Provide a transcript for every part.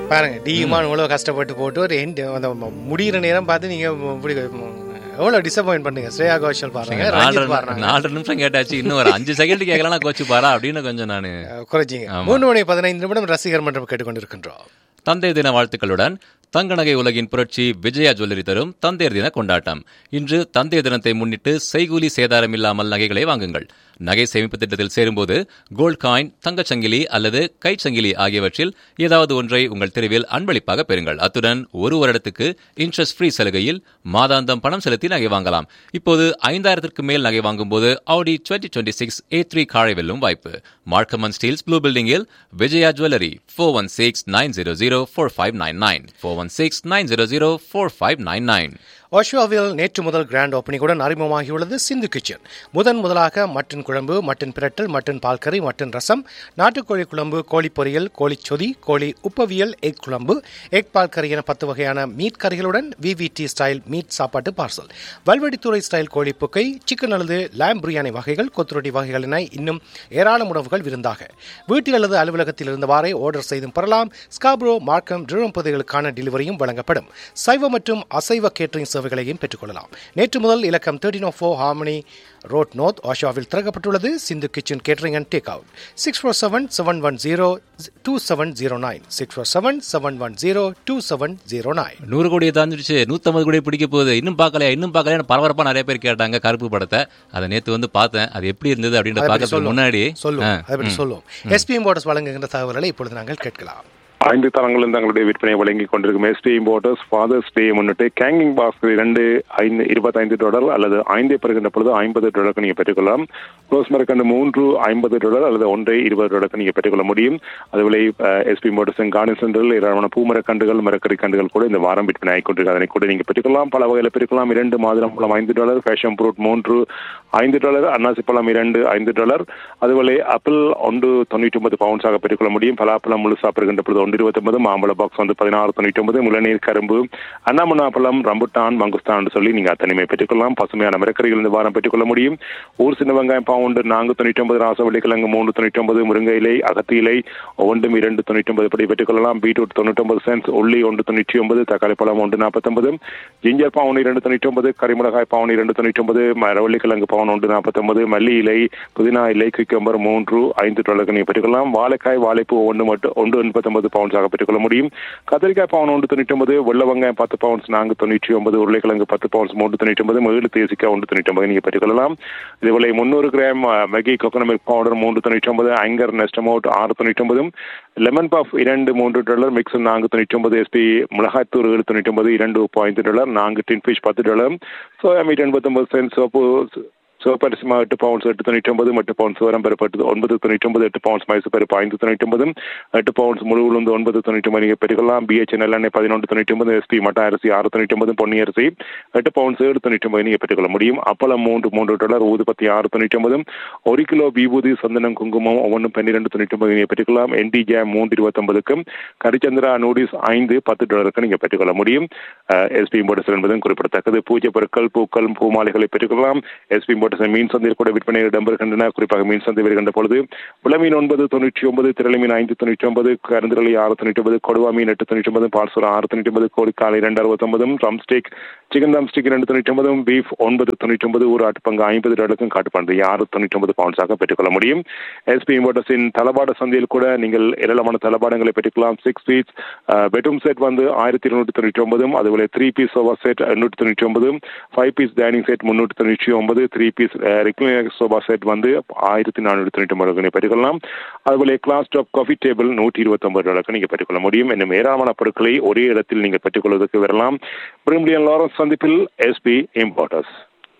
பாருங்க டியுமா இவ்வளவு கஷ்டப்பட்டு போட்டு ஒரு end அந்த ம- முடியிற நேரம் பார்த்து நீங்க இப்படி எவ்வளவு டிசப்பாயிண்ட் பண்ணுங்க ஸ்ரேயா கோஷல் பாருங்க ரஞ்சித் நாலு பாருங்க நாலு நிமிஷம் கேட்டாச்சு இன்னும் ஒரு அஞ்சு செகண்ட் கேட்கலாம் கோச்சு பாரா அப்படின்னு கொஞ்சம் நானு குறைச்சிங்க மூணு மணி பதினைந்து நிமிடம் ரசிகர் மன்றம் கேட்டுக்கொண்டிருக்கின்றோம் தந்தை தின வாழ்த்துக்களுடன் தங்க நகை உலகின் புரட்சி விஜயா ஜுவல்லரி தரும் தந்தையர் தின கொண்டாட்டம் இன்று தந்தையர் தினத்தை முன்னிட்டு செய்கூலி சேதாரம் இல்லாமல் நகைகளை வாங்குங்கள் நகை சேமிப்பு திட்டத்தில் சேரும்போது கோல்ட் காயின் தங்கச் சங்கிலி அல்லது கைச் சங்கிலி ஆகியவற்றில் ஏதாவது ஒன்றை உங்கள் தெருவில் அன்பளிப்பாக பெறுங்கள் அத்துடன் ஒரு வருடத்துக்கு இன்ட்ரெஸ்ட் ஃப்ரீ சலுகையில் மாதாந்தம் பணம் செலுத்தி நகை வாங்கலாம் இப்போது ஐந்தாயிரத்திற்கு மேல் நகை வாங்கும்போது Audi twenty twenty six A three காரை வெல்லும் வாய்ப்பு மார்க்கமன் ஸ்டீல்ஸ் ப்ளூ பில்டிங்கில் Vijaya jewellery four one six nine zero zero four five nine nine four one six nine zero zero four five nine nine ஓஷோவில் நேற்று முதல் கிராண்ட் ஓப்பனிங்குடன் அறிமுகமாகியுள்ளது சிந்து kitchen முதன் முதலாக mutton குழம்பு மட்டன் பிரட்டல் மட்டன் பால்கறி மட்டன் ரசம் நாட்டுக்கோழி குழம்பு கோழி பொரியல் கோழி சொதி கோழி உப்பவியல் எக் குழம்பு எக் பால்கறி என பத்து வகையான மீட் கறிகளுடன் விவிடி ஸ்டைல் மீட் சாப்பாட்டு பார்சல் வல்வடித்துறை ஸ்டைல் கோழி புக்கை சிக்கன் அல்லது லேம் பிரியாணி வகைகள் கொத்துரொட்டி வகைகள் என இன்னும் ஏராளம் உணவுகள் விருந்தாக வீட்டில் அல்லது அலுவலகத்தில் இருந்தவாறே ஆர்டர் செய்தும் பெறலாம் ஸ்காப்ரோ மார்க்கம் டிரம் பகுதிகளுக்கான டெலிவரியும் வழங்கப்படும் சைவ மற்றும் அசைவ கேட்டரிங் சேவைகளையும் பெற்றுக்கொள்ளலாம் நேற்று முதல் இலக்கம் thirteen of four harmony road north ஆஷாவில் திறக்கப்பட்டுள்ளது Sindhu kitchen catering and takeout six four seven seven one zero two seven zero nine six four seven seven one zero two seven zero nine நூறு கோடியை தாண்டிடுச்சு நூற்றம்பது கோடி பிடிக்க போகுது இன்னும் பார்க்கலையா இன்னும் பார்க்கலையா பரபரப்பா நிறைய பேர் கேட்டாங்க கருப்பு படத்தை அதை நேத்து வந்து பார்த்தேன் அது எப்படி இருந்தது அப்படின்ற பார்க்கறதுக்கு முன்னாடி சொல்லுவோம் ஆ, அதை பற்றி சொல்லுவோம் எஸ்பிஎம் போர்டர்ஸ் வழங்குகின்ற தகவல்களை இப்பொழுது நாங்கள் கேட்கலாம் ஐந்து தரங்களும் தங்களுடைய விற்பனையை வழங்கி கொண்டிருக்கும் எஸ்டி இம்போர்ட்டர்ஸ் ஃபாதர்ஸ் டே முன்னிட்டு கேங்கிங் பாக்ஸ் இரண்டு ஐந்து இருபத்தைந்து டாலர் அல்லது ஐந்து பெறுகின்ற பொழுது ஐம்பது டாலருக்கு நீங்க பெற்றுக்கொள்ளலாம் ரோஸ் மரக்கண்டு மூன்று ஐம்பது டாலர் அல்லது ஒன்றை இருபது டாலருக்கு நீங்க பெற்றுக்கொள்ள முடியும் அதுபோல எஸ்பி இம்போர்ட்டர்ஸ் கார்டன் சென்டரில் ஏராளமான பூமரக்கண்டுகள் மரக்கறி கண்டுகள் கூட இந்த வாரம் விற்பனை ஆகி கொண்டிருக்கு அதனை கூட நீங்க பெற்றுக்கொள்ளலாம் பல வகையில் பெற்றுக்கொள்ளலாம் இரண்டு மாதுளம் பழம் ஐந்து டாலர் ஃபேஷன் ஃப்ரூட் மூன்று ஐந்து டாலர் அன்னாசி பழம் இரண்டு ஐந்து டாலர் அதுபோல ஆப்பிள் ஒன்று தொண்ணூற்றி ஒன்பது பவுன்ஸாக பெற்றுக்கொள்ள முடியும் பலாப்பழம் முழுசா பெறுகின்ற பொழுது ஒன்று இருபத்தி ஒன்பது மாம்பழ பாக்ஸ் வந்து பதினாறு தொண்ணூற்றி ஒன்பது முளநீர் கரும்பு அண்ணாமண்ணா பழம் ரம்புட்டான் மங்குஸ்தான் சொல்லி நீங்க அத்தனையுமே பெற்றுக்கொள்ளலாம் பசுமையான மரக்கறிகள் இந்த வாரம் பெற்றுக்கொள்ள முடியும் ஊர் சின்ன வெங்காயம் பவுண்டு நான்கு தொண்ணூற்றி ஒன்பது ராசவள்ளி கிழங்கு மூன்று தொண்ணூற்றி ஒன்பது முருங்கை இலை அகத்தி இலை ஒன்றும் இரண்டு தொண்ணூற்றி ஒன்பது படி பெற்றுக்கொள்ளலாம் பீட்ரூட் தொண்ணூற்றி ஒன்பது சென்ஸ் உள்ளி ஒன்று தொண்ணூற்றி ஒன்பது தக்காளி பழம் ஒன்று நாற்பத்தொன்பது ஜிஞ்சர் பவுன் இரண்டு தொண்ணூற்றி ஒன்பது கரிமிளகாய் பவுன் இரண்டு தொண்ணூற்றி ஒன்பது மரவள்ளி கிழங்கு பவுன் ஒன்று நாற்பத்தொன்பது மல்லி இலை புதினா இலை குக்கம்பர் மூன்று ஐந்து டாலருக்கு நீங்க பெற்றுக்கொள்ளலாம் வாழைக்காய் வாழைப்பூ ஒன்று மட்டும் ஒன்று எண்பத்தொன்பது பவுன்ஸாக பெற்றுக்கொள்ள முடியும் கத்திரிக்காய் பவுன் ஒன்று தொண்ணூற்றி ஒன்பது வெள்ளை வெங்காயம் பத்து பவுன்ஸ் நான்கு தொண்ணூற்றி ஒன்பது உருளைக்கிழங்கு பத்து பவுன்ஸ் மூன்று தொண்ணூற்றி ஒன்பது மகிழ் தேசிக்காய் ஒன்று தொண்ணூற்றி ஒன்பது நீங்க பெற்றுக்கொள்ளலாம் இதுபோல முந்நூறு கிராம் மெகி கொக்கனமிக் பவுடர் மூன்று தொண்ணூற்றி ஒன்பது ஆங்கர் நெஸ்டமோட் ஆறு தொண்ணூற்றி ஒன்பதும் லெமன் பஃப் இரண்டு மூன்று டாலர் மிக்ஸ் நான்கு தொண்ணூற்றி ஒன்பது எஸ்பி மிளகாய்த்தூர் ஏழு தொண்ணூற்றி ஒன்பது இரண்டு உப்பு ஐந்து டாலர் நான்கு டின் ஃபிஷ் பத்து டாலர் சோயா மீட் எண்பத்தொன்பது சென்ட் சோப்பு சிவப்பரிசிமா எட்டு பவுன்ஸ் எட்டு தொண்ணூற்றி ஒன்பது எட்டு பவுன்ஸ் வரம் பெறப்பட்டது ஒன்பது தொண்ணூற்றி ஒன்பது எட்டு பவுன்ஸ் மைசூர் பருப்பு ஐந்து தொண்ணூற்றி ஒன்பது எட்டு பவுன்ஸ் முழு உளுந்து ஒன்பது தொண்ணூற்றி ஒன்பது நீங்கள் பெற்றுக்கொள்ளலாம் பிஹெச் நல்லெண்ணெய் பதினொன்று தொண்ணூற்றி ஒன்பது எஸ்பி மட்ட அரிசி ஆறு தொண்ணூற்றி ஒன்பது பொன்னி அரிசி எட்டு பவுன்ஸ் ஏழு தொண்ணூற்றி ஒன்பது நீங்கள் பெற்றுக்கொள்ள முடியும் அப்பளம் மூன்று மூன்று டாலர் ஊதுபத்தி ஆறு தொண்ணூற்றி ஒன்பது ஒரு கிலோ விபூதி சந்தனம் குங்குமம் ஒவ்வொன்றும் பன்னிரெண்டு தொண்ணூற்றி ஒன்பது நீங்கள் பெற்றுக்கொள்ளலாம் என்டி ஜாம் மூன்று இருபத்தொன்பதுக்கும் கரிச்சந்திரா நூடில்ஸ் ஐந்து பத்து டாலருக்கு நீங்கள் பெற்றுக்கொள்ள முடியும் எஸ்பி இம்போர்ட்டஸ் என்பதும் குறிப்பிடத்தக்கது பூஜை பொருட்கள் பூக்கள் பூமாலைகளை பெற்றுக்கொள்ளலாம் எஸ்பி இம்போர்ட்டஸ் மீன் சந்தையில் கூட விற்பனை இடம்பெறுகின்றன குறிப்பாக மீன் சந்தை வருகின்ற பொழுது விளமீன் ஒன்பது தொண்ணூற்றி ஒன்பது திரளை மீன் ஐந்து தொண்ணூற்றி ஒன்பது கருந்திரளி ஆறு தொண்ணூற்றி ஒன்பது கொடுவா மீன் எட்டு தொண்ணூற்றி ஒன்பது பால்சூரா ஆறு தொண்ணூற்றி ஒன்பது கோழிக்கால் இரண்டு அறுபத்தொன்பதும் rump steak chicken drumstick இரண்டு தொண்ணூற்றி ஒன்பதும் பீஃப் ஒன்பது தொண்ணூற்றி ஒன்பது ஒரு ஆட்டுப்பங்கு ஐம்பது டாலருக்கும் காட்டுப்பண்றது ஆறு தொண்ணூற்றி ஒன்பது பவுன்ஸாக பெற்றுக்கொள்ள முடியும் எஸ்பி இம்போர்ட்டஸின் தளபாட சந்தையில் கூட நீங்கள் ஏராளமான தளபாடங்களை பெற்றுக்கலாம் சிக்ஸ் பீஸ் பெட்ரூம் செட் வந்து ஆயிரத்தி இருநூற்றி தொண்ணூற்றி ஒன்பதும் அதுபோல த்ரீ பீஸ் சோஃபா செட் எண்ணூற்றி தொண்ணூற்றி ஒன்பது ஃபைவ் பீஸ் டைனிங் செட் முன்னூற்றி தொண்ணூற்றி ஒன்பது three piece recliner sofa set வந்து ஆயிரத்தி நானூற்றி தொண்ணூற்றி ஒன்பது நீங்கள் பெற்றுக்கொள்ளலாம் அதுபோல கிளாஸ் டாப் காஃபி டேபிள் நூற்றி இருபத்தொன்பது டாலருக்கு நீங்கள் பெற்றுக்கொள்ள முடியும் இன்னும் ஏராளமான பொருட்களை ஒரே இடத்தில் நீங்கள் பெற்றுக்கொள்வதற்கு வரலாம் பிரிமிலியன் லாரன்ஸ் சந்திப்பில் SP importers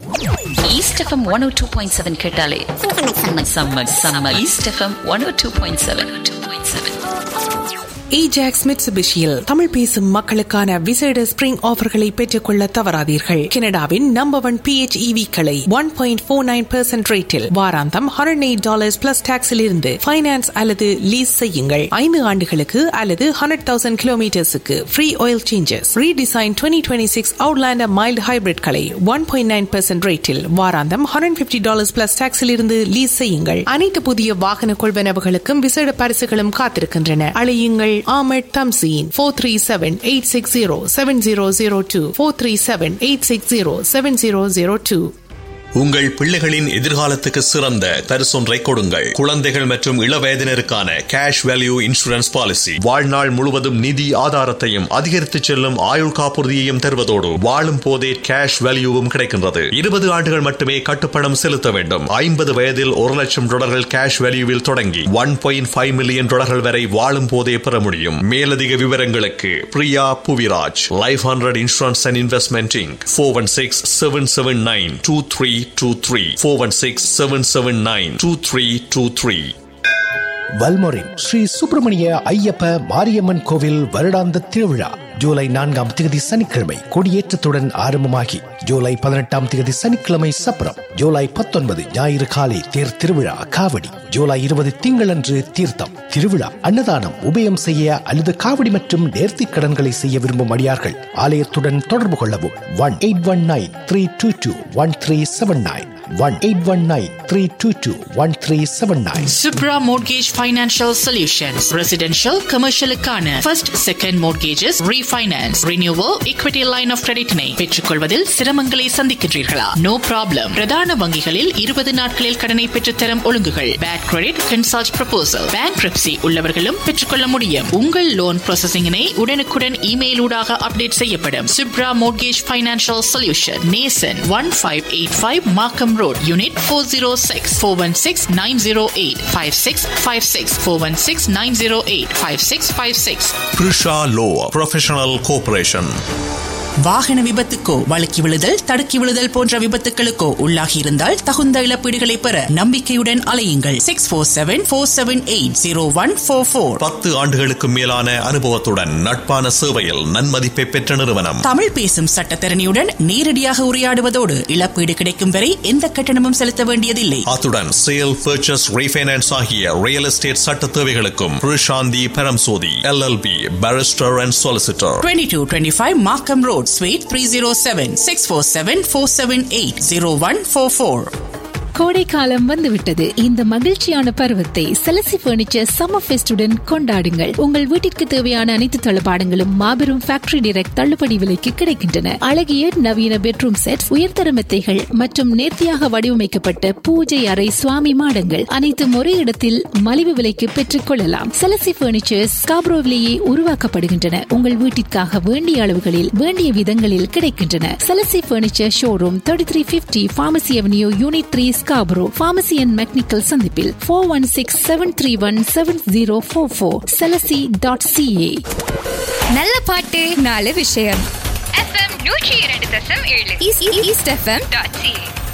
east FM one O two point seven கேட்டாலே செம்ம செம்ம east FM one O two point seven two point seven Ajax மிட்சுபிஷியில் தமிழ் பேசும் மக்களுக்கான விசேட ஸ்பிரிங் ஆஃபர்களை பெற்றுக்கொள்ள தவறாதீர்கள் கனடாவின் நம்பர் ஒன் பிஹெச்இவி களை one point four nine percent ரேட்டில் வாராந்தம் ஹண்ட்ரட் எயிட் டாலர்ஸ் பிளஸ் டாக்ஸில் இருந்து ஃபைனான்ஸ் அல்லது லீஸ் செய்யுங்கள் ஐந்து ஆண்டுகளுக்கு அல்லது ஹண்ட்ரட் தௌசண்ட் கிலோமீட்டர்ஸுக்கு free oil changes redesign twenty twenty six Outlander mild hybrid களை ஒன் பாயிண்ட் நைன் பெர்சென்ட் ரேட்டில் வாராந்தம் ஹண்ட்ரட் பிப்டி டாலர்ஸ் பிளஸ் டாக்ஸில் இருந்து லீஸ் செய்யுங்கள் அனைத்து புதிய வாகன கொள்வனவுகளுக்கும் விசேட பரிசுகளும் காத்திருக்கின்றன அழையுங்கள் ஆமட் தம்சீன் four three seven eight six zero seven zero zero two four three seven eight six zero seven zero zero two உங்கள் பிள்ளைகளின் எதிர்காலத்துக்கு சிறந்த பரிசொன்றை கொடுங்கள் குழந்தைகள் மற்றும் இளவயதினருக்கான கேஷ் வேல்யூ இன்சூரன்ஸ் பாலிசி வாழ்நாள் முழுவதும் நிதி ஆதாரத்தையும் அதிகரித்து செல்லும் ஆயுள் காப்புறுதியையும் தருவதோடு வாழும் போதே கேஷ் வேல்யூவும் கிடைக்கின்றது இருபது ஆண்டுகள் மட்டுமே கட்டுப்பணம் செலுத்த வேண்டும் ஐம்பது வயதில் ஒரு லட்சம் டாலர்கள் கேஷ் வேல்யூவில் தொடங்கி ஒன் பாயிண்ட் ஃபைவ் மில்லியன் டாலர்கள் வரை வாழும் போதே பெற முடியும் மேலதிக விவரங்களுக்கு Priya Puviraj life hundred insurance and investment inc four one six seven seven nine two three 416-779-2323 வல்மொரின் ஸ்ரீ சுப்பிரமணிய ஐயப்ப மாரியம்மன் கோவில் வருடாந்த திருவிழா ஜூலை நான்காம் தேதி சனிக்கிழமை கொடியேற்றத்துடன் ஆரம்பமாகி ஜூலை பதினெட்டாம் தேதி சனிக்கிழமை சப்பரம் ஜூலை பத்தொன்பது ஞாயிறு காலை தேர் திருவிழா காவடி ஜூலை இருபது திங்களன்று தீர்த்தம் திருவிழா அன்னதானம் உபயம் செய்ய அல்லது காவடி மற்றும் நேர்த்தி கடன்களை செய்ய விரும்பும் அடியார்கள் ஆலயத்துடன் தொடர்பு கொள்ளவும் one eight one nine three two two one three seven nine one eight one nine three two two one three seven nine Subra Mortgage Financial Solutions. Residential, commercial-க்கான first, second mortgages, refinance, renewal, equity line of credit-னை பெற்றுக்கொள்வதில் சிரமங்களை சந்திக்கின்றீர்களா? No problem. பிரதான வங்கிகளில் இருபது நாட்களில் கடனை பெற்றுத்தரும் ஒழுங்குகள். Bad credit, consult proposal. Bankruptcy உள்ளவர்களும் பெற்றுக்கொள்ள முடியும். உங்கள் லோன் ப்ராசஸிங்கினை உடனுக்குடன் இமெயில் ஊடாக அப்டேட் செய்யப்படும். Subra Mortgage Financial Solution. நேசன் one five eight five Markham road unit four zero six four one six nine zero eight five six five six four one six nine zero eight five six five six Prisha law professional corporation வாகன விபத்துக்கோ வழுக்கி விழுதல் தடுக்கி விழுதல் போன்ற விபத்துகளுக்கோ உள்ளாகி இருந்தால் தகுந்த இழப்பீடுகளை பெற நம்பிக்கையுடன் அலையுங்கள் six four seven four seven eight zero one four four பத்து ஆண்டுகளுக்கு மேலான அனுபவத்துடன் நட்பான சேவையில் நன்மதிப்பை பெற்ற நிறுவனம் தமிழ் பேசும் சட்டத்தரணியுடன் நேரடியாக உரையாடுவதோடு இழப்பீடு கிடைக்கும் வரை எந்த கட்டணமும் செலுத்த வேண்டியதில்லை அத்துடன் சேல் பர்ச்சஸ் ரீஃபைனான்ஸ் ஆகிய ரியல் எஸ்டேட் சட்ட தேவைகளுக்கும் Prishanthi Paramsothy LLP barrister and solicitor twenty two twenty five Markham road suite three zero seven six four seven four seven eight zero one four four கோடை காலம் வந்துவிட்டது இந்த மகிழ்ச்சியான பருவத்தை செலசி பர்னிச்சர் சம்மர் ஃபெஸ்டுடன் கொண்டாடுங்கள் உங்கள் வீட்டிற்கு தேவையான அனைத்து தளபாடங்களும் மாபெரும் ஃபேக்டரி டிரெக்ட் தள்ளுபடி விலைக்கு கிடைக்கின்றன அழகிய நவீன பெட்ரூம் செட் உயர்தர மெத்தைகள் மற்றும் நேர்த்தியாக வடிவமைக்கப்பட்ட பூஜை அறை சுவாமி மாடங்கள் அனைத்தும் ஒரே இடத்தில் மலிவு விலைக்கு பெற்றுக் கொள்ளலாம் செலசி பர்னிச்சர்ஸ் காப்ரோவிலேயே உருவாக்கப்படுகின்றன உங்கள் வீட்டிற்காக வேண்டிய அளவுகளில் வேண்டிய விதங்களில் கிடைக்கின்றன செலசி furniture showroom thirty three fifty pharmacy avenue unit three Scarborough pharmacy and McNicoll சந்திப்பில் four one six seven three one seven zero four four செலசி டாட் சிஏ நல்ல பாட்டு நாலு விஷயம் எஃப்எம் நூற்றி இரண்டு தசம் ஏழு ஈஸ்ட் எஃப்எம் டாட் சி